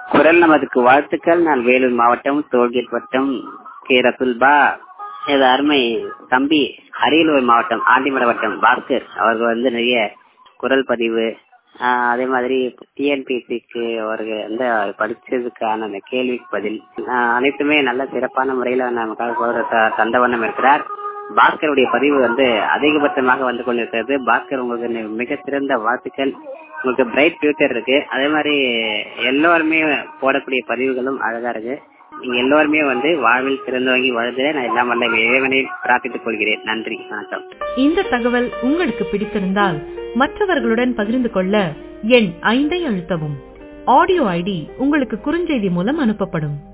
குரல் நமதுக்கு வாழ்த்துக்கள் நான் வேலூர் மாவட்டம் டோல்கேட் வட்டம் கே ரசுல்பா இது அருமை தம்பி அரியலூர் மாவட்டம் ஆண்டிமட வட்டம் பாஸ்கர் அவர்கள் வந்து நிறைய குரல் பதிவு ஆஹ் அதே மாதிரி டிஎன்பிசிக்கு அவர்கள் வந்து அவர் படிச்சதுக்கான அந்த கேள்விக்கு பதில் ஆஹ் அனைத்துமே நல்ல சிறப்பான முறையில நமக்காக சகோதரர் த- தந்தவண்ணம் இருக்கிறார் பாஸ்கருடைய பதிவு வந்து அதிகபட்சமாக வந்து கொண்டிருக்கிறது பாஸ்கர் உங்களுக்கு நி- மிக சிறந்த வாழ்த்துக்கள் உங்களுக்கு பிரைட் ஃபியூச்சர் இருக்கு அதே மாதிரி எல்லோருமே போடக்கூடிய பதிவுகளும் அழகா இருக்கு நீங்க எல்லோருமே வந்து வாழ்வில் சிறந்தவங்கி வாழ்ந்து நான் எல்லாம் வல்ல இறைவனை பிரார்த்தித்துக் கொள்கிறேன் நன்றி வணக்கம் இந்த தகவல் உங்களுக்கு பிடித்திருந்தால் மற்றவர்களுடன் பகிர்ந்து கொள்ள எண் ஐந்தை அழுத்தவும் ஆடியோ ஐடி உங்களுக்கு குறுஞ்செய்தி மூலம் அனுப்பப்படும்